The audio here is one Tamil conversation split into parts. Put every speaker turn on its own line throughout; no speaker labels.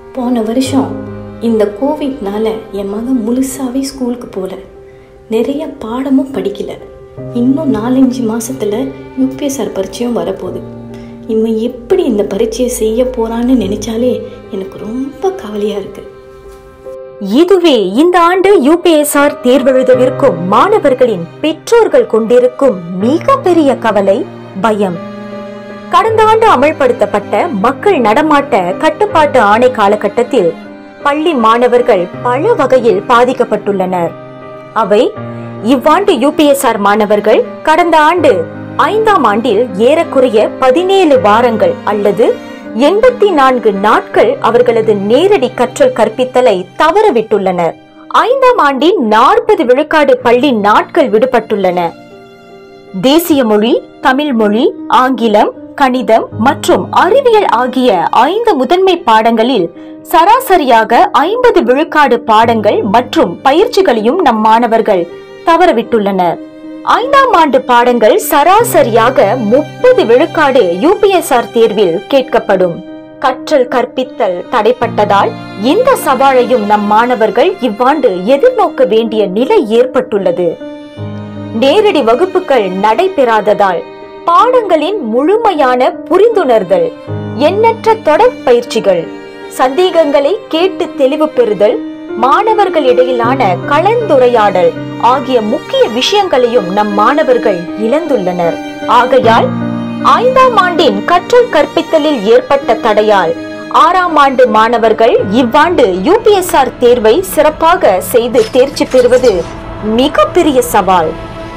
போன வருஷம் இந்த கோவிட்னால என் மகன் முழுசாவே ஸ்கூலுக்கு போகல நிறைய பாடமும் படிக்கல இன்னும் நாலஞ்சு மாசத்துல யூபிஎஸ்ஆர் பரீட்சையும் வரப்போகுது இவன் எப்படி இந்த பரீட்சையை செய்ய போறான்னு நினைச்சாலே எனக்கு ரொம்ப கவலையா இருக்கு
இதுவே இந்த ஆண்டு யூபிஎஸ்ஆர் தேர்வெழுதவிருக்கும் மாணவர்களின் பெற்றோர்கள் கொண்டிருக்கும் மிகப்பெரிய கவலை பயம் கடந்த ஆண்டு அமல்படுத்தப்பட்ட மக்கள் நடமாட்ட கட்டுப்பாட்டு ஆணை காலகட்டத்தில் பள்ளி மாணவர்கள் பல வகையில் பாதிக்கப்பட்டுள்ளனர் அவை இவ்வாண்டு யூபிஎஸ்ஆர் மாணவர்கள் கடந்த ஆண்டு ஐந்தாம் ஆண்டில் ஏறக்குறைய பதினேழு வாரங்கள் அல்லது எண்பத்தி நான்கு நாட்கள் அவர்களது நேரடி கற்றல் கற்பித்தலை தவறவிட்டுள்ளனர் ஐந்தாம் ஆண்டின் நாற்பது விழுக்காடு பள்ளி நாட்கள் விடுபட்டுள்ளன தேசிய மொழி தமிழ் மொழி ஆங்கிலம் கணிதம் மற்றும் அறிவியல் ஆகிய ஐந்து முதன்மை பாடங்களில் சராசரியாக ஐம்பது விழுக்காடு பாடங்கள் மற்றும் பயிற்சிகளையும் நம் மாணவர்கள் தவறவிட்டுள்ளனர் ஐந்தாம் ஆண்டு பாடங்கள் சராசரியாக முப்பது விழுக்காடு யூபிஎஸ்ஆர் தேர்வில் கேட்கப்படும் கற்றல் கற்பித்தல் தடைப்பட்டதால் இந்த சவாலையும் நம் மாணவர்கள் இவ்வாண்டு எதிர்நோக்க வேண்டிய நிலை ஏற்பட்டுள்ளது நேரடி வகுப்புகள் நடைபெறாததால் பாடங்களின் முழுமையான புரிந்துணர்தல் எண்ணற்ற தொடர் பயிற்சிகள் சந்தேகங்களை கேட்டு தெளிவு பெறுதல் மாணவர்களிடையிலான கலந்துரையாடல் ஆகிய முக்கிய விஷயங்களையும் நம் மாணவர்கள் இழந்துள்ளனர் ஆகையால் ஐந்தாம் ஆண்டின் கற்றல் கற்பித்தலில் ஏற்பட்ட தடையால் ஆறாம் ஆண்டு மாணவர்கள் இவ்வாண்டு யூபிஎஸ்ஆர் தேர்வை சிறப்பாக செய்து தேர்ச்சி பெறுவது மிகப்பெரிய சவால்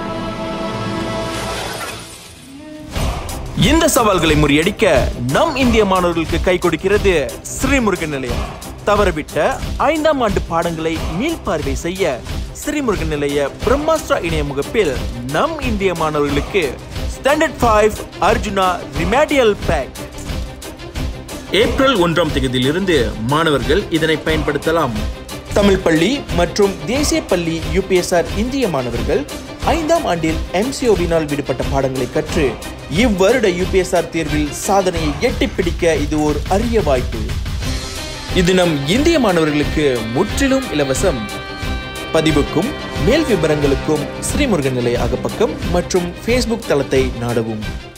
இந்த சவால்களை முறியடிக்க நம் இந்திய மாணவர்களுக்கு கை கொடுக்கிறது ஸ்ரீமுருகன் நிலையம் தவறவிட்ட ஐந்தாம் ஆண்டு பாடங்களை மீள்பார்வை செய்ய ஸ்ரீமுருகன் நிலைய பிரம்மாஸ்திரா இணைய முகப்பில் நம் இந்திய மாணவர்களுக்கு standard five Arjuna remedial pack April ஒன்றாம் தேதியிலிருந்து மாணவர்கள் இதனை பயன்படுத்தலாம் தமிழ் பள்ளி மற்றும் தேசிய பள்ளி யூபிஎஸ்ஆர் இந்திய மாணவர்கள் ஐந்தாம் ஆண்டில் எம்சிஓவினால் விடுபட்ட பாடங்களை கற்று இவ்வருட யூபிஎஸ்ஆர் தேர்வில் சாதனையை எட்டி பிடிக்க இது ஒரு அரிய வாய்ப்பு இது நம் இந்திய மாணவர்களுக்கு முற்றிலும் இலவசம் பதிவுக்கும் மேல் விவரங்களுக்கும் ஸ்ரீமுருகன் நிலைய அகப்பக்கம் மற்றும் ஃபேஸ்புக் தளத்தை நாடவும்